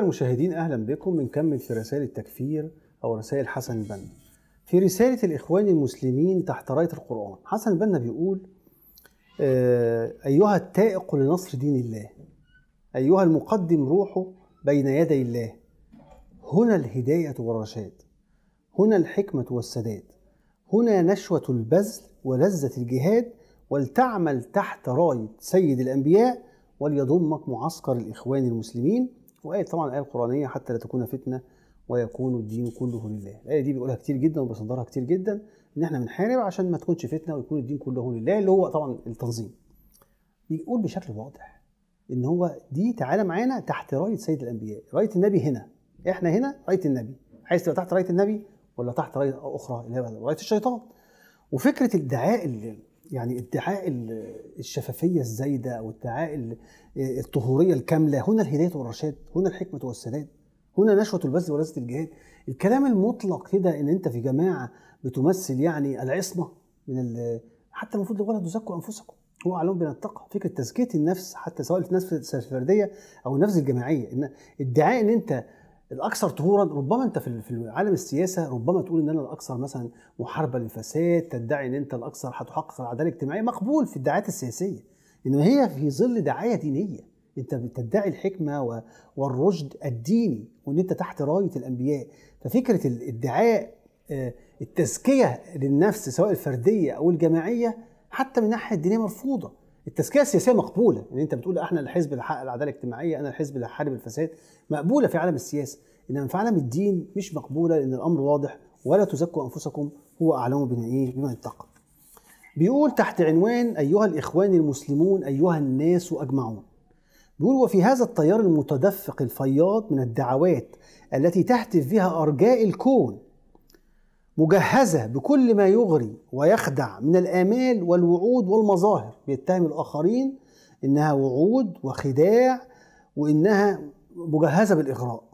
المشاهدين اهلا بكم بنكمل في رسائل التكفير او رسائل حسن البنا. في رساله الاخوان المسلمين تحت رايه القران، حسن البنا بيقول: آه، ايها التائق لنصر دين الله، ايها المقدم روحه بين يدي الله، هنا الهدايه والرشاد، هنا الحكمه والسداد، هنا نشوه البذل ولذه الجهاد ولتعمل تحت رايه سيد الانبياء وليضمك معسكر الاخوان المسلمين وآية طبعا الآية القرآنية حتى لا تكون فتنة ويكون الدين كله لله الآية دي بيقولها كتير جدا وبيصدرها كتير جدا إن إحنا بنحارب عشان ما تكونش فتنة ويكون الدين كله لله اللي هو طبعا التنظيم بيقول بشكل واضح إن هو دي تعالى معانا تحت راية سيد الأنبياء راية النبي هنا إحنا هنا راية النبي عايز تبقى تحت راية النبي ولا تحت راية أخرى اللي هي راية الشيطان وفكرة الدعاء اللي يعني ادعاء الشفافيه الزايده او ادعاء الطهوريه الكامله هنا الهدايه والرشاد هنا الحكمه والسداد هنا نشوه البذل ولذه الجهاد الكلام المطلق كده ان انت في جماعه بتمثل يعني العصمه من حتى المفروض ولا تزكوا انفسكم هو اعلم بين التقى فكره تزكيه النفس حتى سواء النفس الفرديه او النفس الجماعيه ان ادعاء ان انت الاكثر طهورا ربما انت في في عالم السياسه ربما تقول ان انا الاكثر مثلا محاربه للفساد تدعي ان انت الاكثر هتحقق العداله الاجتماعيه مقبول في الدعايات السياسيه انما هي في ظل دعايه دينيه انت بتدعي الحكمه والرشد الديني وان انت تحت رايه الانبياء ففكره الادعاء التزكيه للنفس سواء الفرديه او الجماعيه حتى من الناحيه الدينيه مرفوضه التزكيه السياسيه مقبوله ان يعني انت بتقول احنا الحزب اللي حقق العداله الاجتماعيه انا الحزب اللي هحارب الفساد مقبوله في عالم السياسه انما في عالم الدين مش مقبوله لان الامر واضح ولا تزكوا انفسكم هو اعلم بما ايه بما اتقى بيقول تحت عنوان ايها الاخوان المسلمون ايها الناس اجمعون بيقول وفي هذا التيار المتدفق الفياض من الدعوات التي تهتف بها ارجاء الكون مجهزه بكل ما يغري ويخدع من الامال والوعود والمظاهر بيتهم الاخرين انها وعود وخداع وانها مجهزه بالاغراء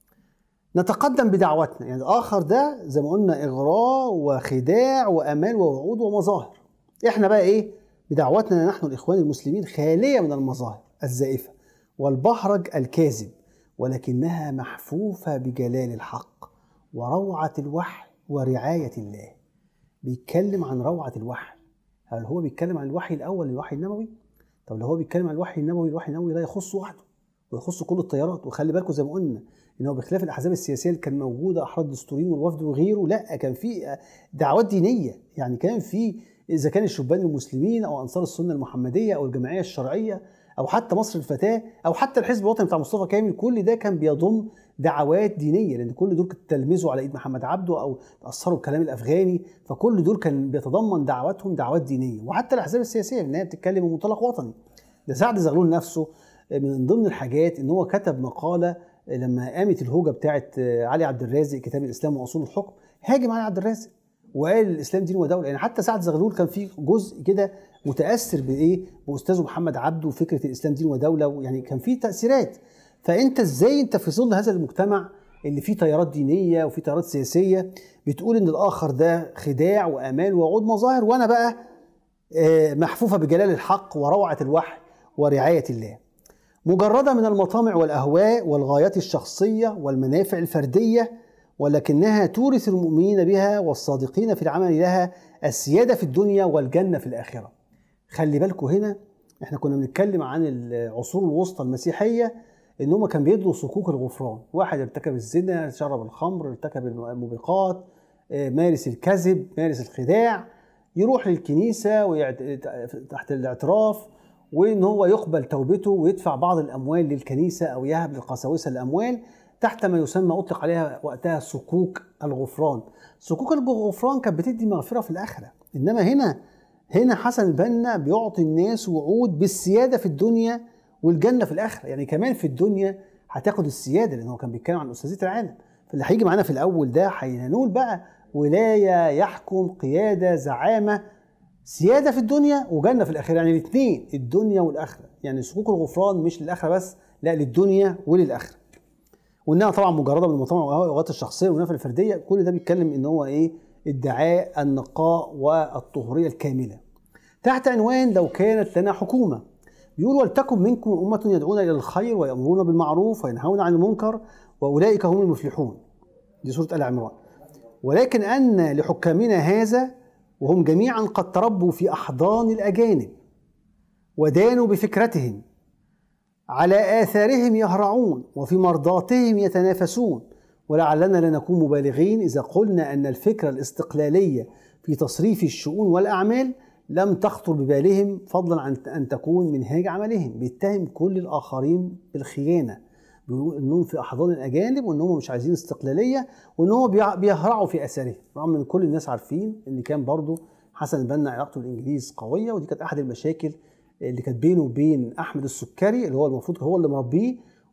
نتقدم بدعوتنا يعني الاخر ده زي ما قلنا اغراء وخداع وامال ووعود ومظاهر احنا بقى ايه بدعوتنا نحن الاخوان المسلمين خاليه من المظاهر الزائفه والبهرج الكاذب ولكنها محفوفه بجلال الحق وروعه الوحي ورعايه الله بيتكلم عن روعه الوحي هل هو بيتكلم عن الوحي الاول الوحي النبوي طب لو هو بيتكلم عن الوحي النبوي الوحي النبوي لا يخص وحده ويخص كل التيارات وخلي بالكم زي ما قلنا ان هو بخلاف الاحزاب السياسيه اللي كان موجوده احرار الدستوريين والوفد وغيره لا كان في دعوات دينيه يعني كان في اذا كان الشبان المسلمين او انصار السنه المحمديه او الجمعيه الشرعيه او حتى مصر الفتاه او حتى الحزب الوطني بتاع مصطفى كامل كل ده كان بيضم دعوات دينيه لان كل دول تلمذوا على ايد محمد عبده او تاثروا بالكلام الافغاني فكل دول كان بيتضمن دعواتهم دعوات دينيه وحتى الاحزاب السياسيه لان هي بتتكلم من منطلق وطني ده سعد زغلول نفسه من ضمن الحاجات ان هو كتب مقاله لما قامت الهوجه بتاعت علي عبد الرازق كتاب الاسلام واصول الحكم هاجم علي عبد الرازق وقال الاسلام دين ودوله يعني حتى سعد زغلول كان في جزء كده متاثر بايه باستاذه محمد عبده وفكره الاسلام دين ودوله يعني كان في تاثيرات فانت ازاي انت في ظل هذا المجتمع اللي فيه تيارات دينيه وفيه تيارات سياسيه بتقول ان الاخر ده خداع وامال ووعود مظاهر وانا بقى محفوفه بجلال الحق وروعه الوحي ورعايه الله مجرده من المطامع والاهواء والغايات الشخصيه والمنافع الفرديه ولكنها تورث المؤمنين بها والصادقين في العمل لها السياده في الدنيا والجنه في الاخره. خلي بالكم هنا احنا كنا بنتكلم عن العصور الوسطى المسيحيه ان هم كان بيدوا صكوك الغفران، واحد ارتكب الزنا، شرب الخمر، ارتكب الموبقات، مارس الكذب، مارس الخداع، يروح للكنيسه تحت الاعتراف وان هو يقبل توبته ويدفع بعض الاموال للكنيسه او يهب للقساوسه الاموال تحت ما يسمى اطلق عليها وقتها صكوك الغفران. صكوك الغفران كانت بتدي مغفره في الاخره، انما هنا هنا حسن البنا بيعطي الناس وعود بالسياده في الدنيا والجنه في الاخره، يعني كمان في الدنيا هتاخد السياده لان هو كان بيتكلم عن استاذيه العالم. فاللي هيجي معانا في الاول ده هينول بقى ولايه يحكم قياده زعامه سياده في الدنيا وجنه في الاخره يعني الاثنين الدنيا والاخره يعني صكوك الغفران مش للاخره بس لا للدنيا وللاخره وانها طبعا مجرده من المطامع والاوقات الشخصيه والمنافع الفرديه كل ده بيتكلم ان هو ايه ادعاء النقاء والطهوريه الكامله تحت عنوان لو كانت لنا حكومه بيقول ولتكن منكم أمة يدعون إلى الخير ويأمرون بالمعروف وينهون عن المنكر وأولئك هم المفلحون دي سورة آل عمران ولكن أن لحكامنا هذا وهم جميعا قد تربوا في أحضان الأجانب ودانوا بفكرتهم على آثارهم يهرعون وفي مرضاتهم يتنافسون ولعلنا لا نكون مبالغين إذا قلنا أن الفكرة الاستقلالية في تصريف الشؤون والأعمال لم تخطر ببالهم فضلا عن أن تكون منهاج عملهم بيتهم كل الآخرين بالخيانة بيقولوا انهم في احضان الاجانب وانهم مش عايزين استقلاليه وانهم بيهرعوا في اثارهم رغم ان كل الناس عارفين ان كان برضه حسن البنا علاقته بالانجليز قويه ودي كانت احد المشاكل اللي كانت بينه وبين احمد السكري اللي هو المفروض هو اللي مربيه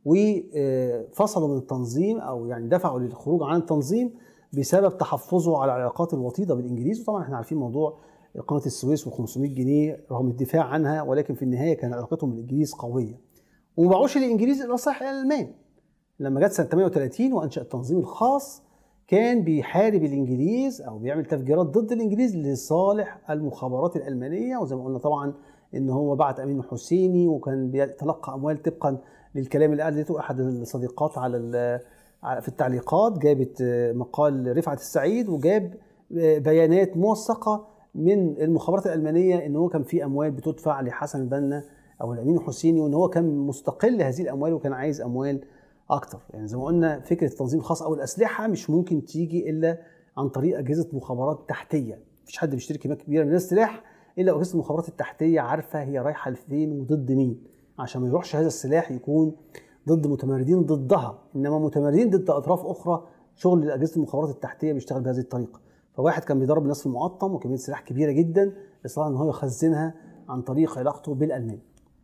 وفصلوا من التنظيم او يعني دفعوا للخروج عن التنظيم بسبب تحفظه على العلاقات الوطيده بالانجليز وطبعا احنا عارفين موضوع قناه السويس و500 جنيه رغم الدفاع عنها ولكن في النهايه كان علاقتهم بالانجليز قويه وما باعوش الانجليز الا صح الالمان لما جت سنه 38 وانشا التنظيم الخاص كان بيحارب الانجليز او بيعمل تفجيرات ضد الانجليز لصالح المخابرات الالمانيه وزي ما قلنا طبعا ان هو بعت امين حسيني وكان بيتلقى اموال طبقا للكلام اللي قالته احد الصديقات على في التعليقات جابت مقال رفعت السعيد وجاب بيانات موثقه من المخابرات الالمانيه ان هو كان في اموال بتدفع لحسن البنا او الامين الحسيني وان هو كان مستقل هذه الاموال وكان عايز اموال اكتر يعني زي ما قلنا فكره التنظيم الخاص او الاسلحه مش ممكن تيجي الا عن طريق اجهزه مخابرات تحتيه مفيش حد بيشتري كميه كبيره من السلاح الا اجهزه المخابرات التحتيه عارفه هي رايحه لفين وضد مين عشان ما يروحش هذا السلاح يكون ضد متمردين ضدها انما متمردين ضد اطراف اخرى شغل اجهزه المخابرات التحتيه بيشتغل بهذه الطريقه فواحد كان بيضرب الناس في المقطم وكميه سلاح كبيره جدا استطاع ان هو يخزنها عن طريق علاقته بالالمان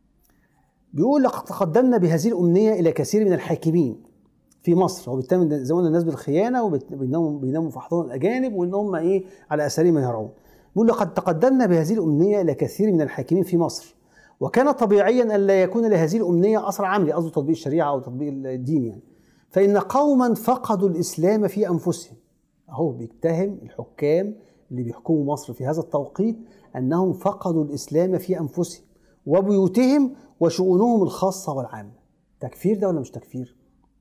بيقول لقد تقدمنا بهذه الامنيه الى كثير من الحاكمين في مصر هو بيتهم زي ما الناس بالخيانه وبيناموا بيناموا في احضان الاجانب وان هم ايه على اثارهم يهرعون بيقول لقد تقدمنا بهذه الامنيه الى كثير من الحاكمين في مصر وكان طبيعيا ان لا يكون لهذه الامنيه اثر عملي قصده تطبيق الشريعه او تطبيق الدين يعني فان قوما فقدوا الاسلام في انفسهم اهو بيتهم الحكام اللي بيحكموا مصر في هذا التوقيت انهم فقدوا الاسلام في انفسهم وبيوتهم وشؤونهم الخاصه والعامه تكفير ده ولا مش تكفير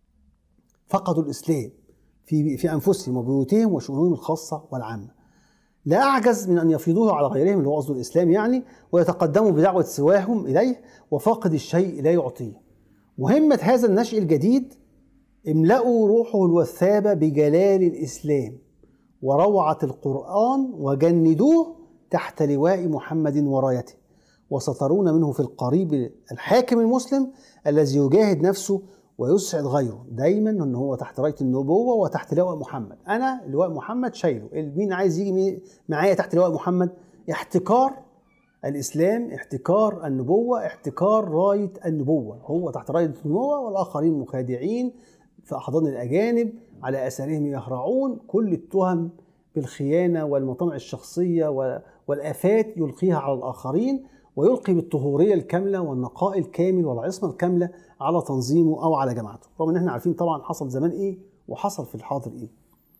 فقدوا الاسلام في في انفسهم وبيوتهم وشؤونهم الخاصه والعامه لا اعجز من ان يفرضوه على غيرهم اللي هو قصده الاسلام يعني ويتقدموا بدعوه سواهم اليه وفاقد الشيء لا يعطيه مهمه هذا النشء الجديد املأوا روحه الوثابة بجلال الإسلام وروعة القرآن وجندوه تحت لواء محمد ورايته وسترون منه في القريب الحاكم المسلم الذي يجاهد نفسه ويسعد غيره دايما ان هو تحت رايه النبوه وتحت لواء محمد انا لواء محمد شايله مين عايز يجي معايا تحت لواء محمد احتكار الاسلام احتكار النبوه احتكار رايه النبوه هو تحت رايه النبوه والاخرين مخادعين في احضان الاجانب على اثارهم يهرعون كل التهم بالخيانه والمطامع الشخصيه والافات يلقيها على الاخرين ويلقي بالطهوريه الكامله والنقاء الكامل والعصمه الكامله على تنظيمه او على جماعته رغم ان احنا عارفين طبعا حصل زمان ايه وحصل في الحاضر ايه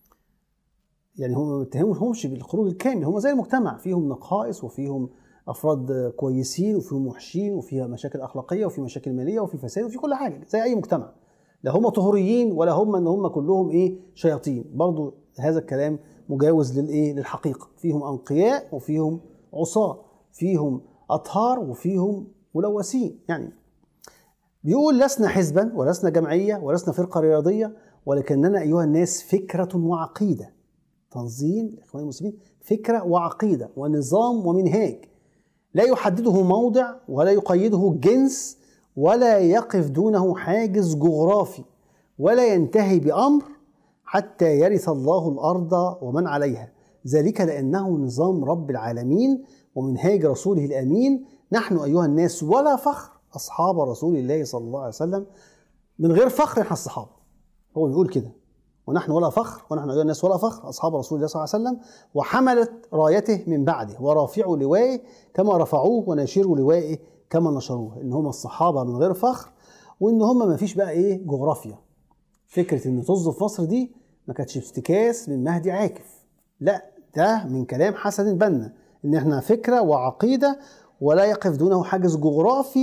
يعني هم ما بيتهموهمش بالخروج الكامل هم زي المجتمع فيهم نقائص وفيهم افراد كويسين وفيهم وحشين وفيها مشاكل اخلاقيه وفي مشاكل ماليه وفي فساد وفي كل حاجه زي اي مجتمع لا هم طهوريين ولا هم ان هم كلهم ايه شياطين برضو هذا الكلام مجاوز للايه للحقيقه فيهم انقياء وفيهم عصاه فيهم اطهار وفيهم ملوثين يعني بيقول لسنا حزبا ولسنا جمعيه ولسنا فرقه رياضيه ولكننا ايها الناس فكره وعقيده تنظيم الاخوان المسلمين فكره وعقيده ونظام ومنهاج لا يحدده موضع ولا يقيده جنس ولا يقف دونه حاجز جغرافي ولا ينتهي بامر حتى يرث الله الارض ومن عليها ذلك لانه نظام رب العالمين ومنهاج رسوله الامين نحن ايها الناس ولا فخر اصحاب رسول الله صلى الله عليه وسلم من غير فخر احنا الصحابه هو بيقول كده ونحن ولا فخر ونحن ايها الناس ولا فخر اصحاب رسول الله صلى الله عليه وسلم وحملت رايته من بعده ورافعوا لوائه كما رفعوه وناشروا لوائه كما نشروه ان هم الصحابه من غير فخر وان هم ما فيش بقى ايه جغرافيا فكره ان طز في مصر دي ما كانتش افتكاس من مهدي عاكف لا ده من كلام حسن البنا ان احنا فكره وعقيده ولا يقف دونه حاجز جغرافي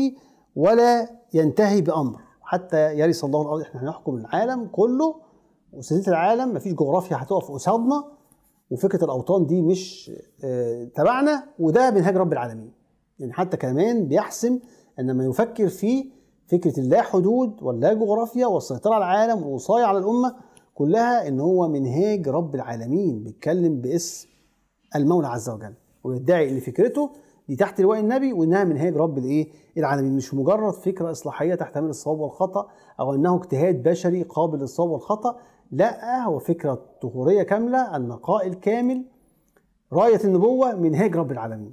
ولا ينتهي بامر حتى يرث الله الارض احنا هنحكم العالم كله وسياده العالم مفيش جغرافيا هتقف قصادنا وفكره الاوطان دي مش آه، تبعنا وده منهاج رب العالمين يعني حتى كمان بيحسم ان لما يفكر في فكره اللا حدود واللا جغرافيا والسيطره على العالم والوصايه على الامه كلها ان هو منهاج رب العالمين بيتكلم باسم المولى عز وجل ويدعي ان فكرته دي تحت لواء النبي وانها منهاج رب الايه العالمين مش مجرد فكره اصلاحيه تحتمل الصواب والخطا او انه اجتهاد بشري قابل للصواب والخطا لا هو فكره طهوريه كامله النقاء الكامل رايه النبوه منهاج رب العالمين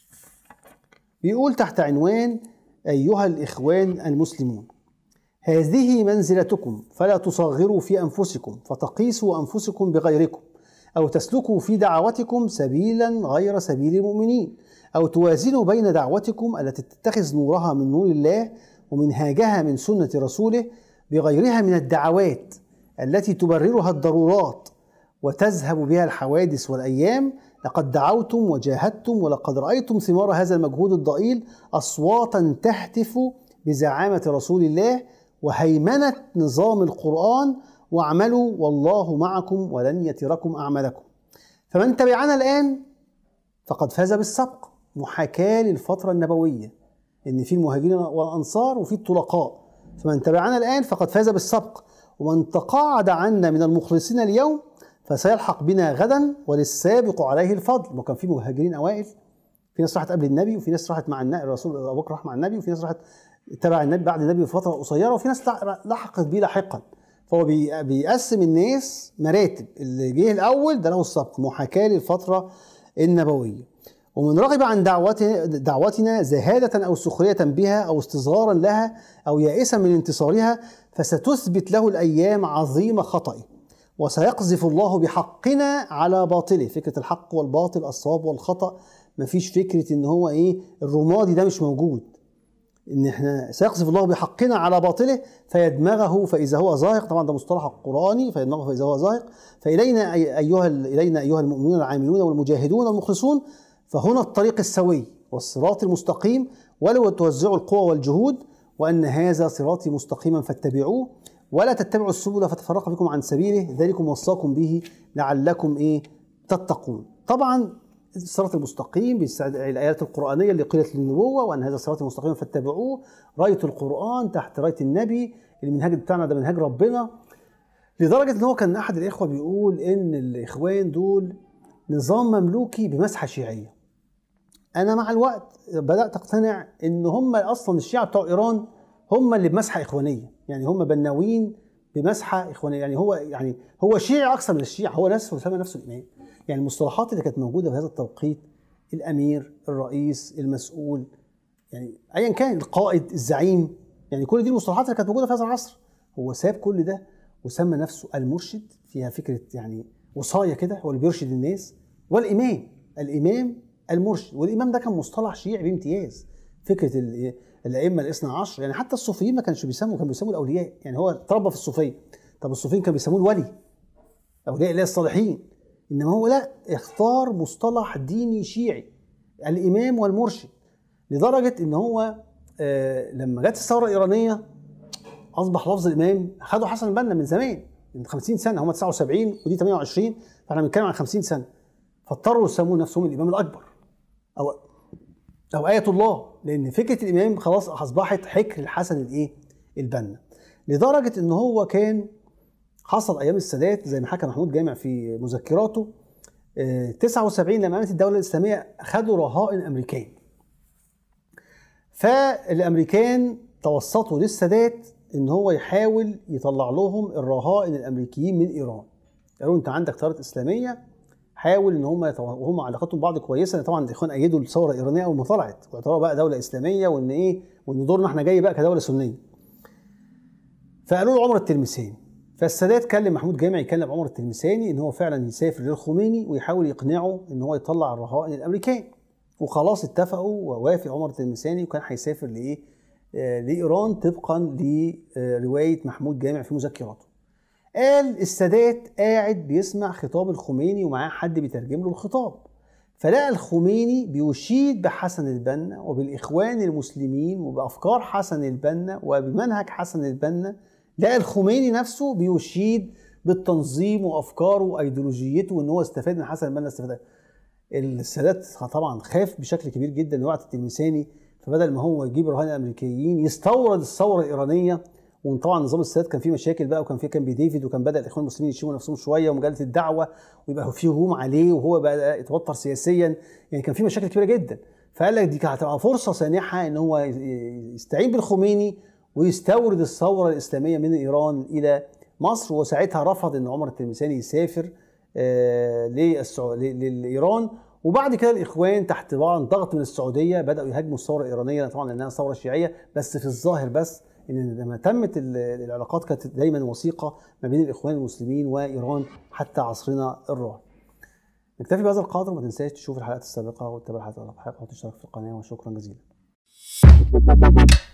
بيقول تحت عنوان ايها الاخوان المسلمون هذه منزلتكم فلا تصغروا في انفسكم فتقيسوا انفسكم بغيركم او تسلكوا في دعوتكم سبيلا غير سبيل المؤمنين او توازنوا بين دعوتكم التي تتخذ نورها من نور الله ومنهاجها من سنه رسوله بغيرها من الدعوات التي تبررها الضرورات وتذهب بها الحوادث والايام لقد دعوتم وجاهدتم ولقد رايتم ثمار هذا المجهود الضئيل اصواتا تهتف بزعامه رسول الله وهيمنه نظام القران واعملوا والله معكم ولن يتركم اعمالكم فمن تبعنا الان فقد فاز بالسبق محاكاه للفتره النبويه ان في المهاجرين والانصار وفي الطلقاء فمن تبعنا الان فقد فاز بالسبق ومن تقاعد عنا من المخلصين اليوم فسيلحق بنا غدا وللسابق عليه الفضل ما كان في مهاجرين اوائل في ناس راحت قبل النبي وفي ناس راحت مع النبي الرسول ابو بكر راح مع النبي وفي ناس راحت تبع النبي بعد النبي بفتره قصيره وفي ناس لحقت بيه لاحقا فهو بيقسم الناس مراتب اللي جه الاول ده له السبق محاكاه للفتره النبويه ومن رغب عن دعوتنا, دعوتنا زهادة أو سخرية بها أو استصغارا لها أو يائسا من انتصارها فستثبت له الأيام عظيم خطئه وسيقذف الله بحقنا على باطله فكرة الحق والباطل الصواب والخطأ مفيش فكرة ان هو ايه الرمادي ده مش موجود ان احنا سيقذف الله بحقنا على باطله فيدمغه فاذا هو زاهق طبعا ده مصطلح قراني فيدمغه فاذا هو زاهق فالينا ايها الينا ايها المؤمنون العاملون والمجاهدون المخلصون فهنا الطريق السوي والصراط المستقيم ولو توزعوا القوى والجهود وان هذا صراطي مستقيما فاتبعوه ولا تتبعوا السبل فتفرق بكم عن سبيله ذلكم وصاكم به لعلكم ايه تتقون طبعا الصراط المستقيم الايات القرانيه اللي قيلت للنبوه وان هذا الصراط المستقيم فاتبعوه رايه القران تحت رايه النبي المنهاج بتاعنا ده منهاج ربنا لدرجه ان هو كان احد الاخوه بيقول ان الاخوان دول نظام مملوكي بمسحه شيعيه انا مع الوقت بدات اقتنع ان هم اصلا الشيعه بتوع ايران هم اللي بمسحه اخوانيه يعني هم بناوين بمسحه اخوانيه يعني هو يعني هو شيعي اكثر من الشيعه هو نفسه سمى نفسه الامام يعني المصطلحات اللي كانت موجوده في هذا التوقيت الامير الرئيس المسؤول يعني ايا كان القائد الزعيم يعني كل دي المصطلحات اللي كانت موجوده في هذا العصر هو ساب كل ده وسمى نفسه المرشد فيها فكره يعني وصايه كده هو اللي بيرشد الناس والامام الامام المرشد والامام ده كان مصطلح شيعي بامتياز فكره الائمه الاثنى عشر يعني حتى الصوفيين ما كانش بيسموا كانوا بيسموا الاولياء يعني هو اتربى في الصوفيه طب الصوفيين كانوا بيسموه الولي اولياء الله الصالحين انما هو لا اختار مصطلح ديني شيعي الامام والمرشد لدرجه ان هو آه لما جت الثوره الايرانيه اصبح لفظ الامام خدوا حسن البنا من زمان من 50 سنه هم 79 ودي 28 فاحنا بنتكلم عن 50 سنه فاضطروا يسموا نفسهم الامام الاكبر او او ايه الله لان فكره الامام خلاص اصبحت حكر الحسن الايه البنا لدرجه ان هو كان حصل ايام السادات زي ما حكى محمود جامع في مذكراته 79 آه، لما قامت الدوله الاسلاميه خدوا رهائن امريكان فالامريكان توسطوا للسادات ان هو يحاول يطلع لهم الرهائن الامريكيين من ايران قالوا انت عندك ثوره اسلاميه حاول ان هم وهم علاقتهم ببعض كويسه طبعا الاخوان ايدوا الثوره الايرانيه اول ما طلعت واعتبروها بقى دوله اسلاميه وان ايه وان دورنا احنا جاي بقى كدوله سنيه فقالوا له عمر التلمساني فالسادات كلم محمود جامع يكلم عمر التلمساني ان هو فعلا يسافر للخميني ويحاول يقنعه ان هو يطلع الرهائن الامريكان وخلاص اتفقوا ووافق عمر التلمساني وكان هيسافر لايه؟ آه لايران طبقا لروايه محمود جامع في مذكراته. قال السادات قاعد بيسمع خطاب الخميني ومعاه حد بيترجم له الخطاب. فلقى الخميني بيشيد بحسن البنا وبالاخوان المسلمين وبافكار حسن البنا وبمنهج حسن البنا لقى الخميني نفسه بيشيد بالتنظيم وافكاره وايديولوجيته وان هو استفاد من حسن البنا استفاد السادات طبعا خاف بشكل كبير جدا من وقت التلمساني فبدل ما هو يجيب الرهان الامريكيين يستورد الثوره الايرانيه وطبعا نظام السادات كان فيه مشاكل بقى وكان فيه كان ديفيد وكان بدا الاخوان المسلمين يشموا نفسهم شويه ومجله الدعوه ويبقى فيه هجوم عليه وهو بقى يتوتر سياسيا يعني كان فيه مشاكل كبيره جدا فقال لك دي كانت هتبقى فرصه سانحه ان هو يستعين بالخميني ويستورد الثوره الاسلاميه من ايران الى مصر وساعتها رفض ان عمر التلمساني يسافر آه لايران وبعد كده الاخوان تحت طبعا ضغط من السعوديه بداوا يهاجموا الثوره الايرانيه طبعا لانها ثوره شيعيه بس في الظاهر بس ان لما تمت العلاقات كانت دايما وثيقه ما بين الاخوان المسلمين وايران حتى عصرنا الراهن. نكتفي بهذا القدر وما تنساش تشوف الحلقات السابقه وتتابع الحلقات وتشترك في القناه وشكرا جزيلا.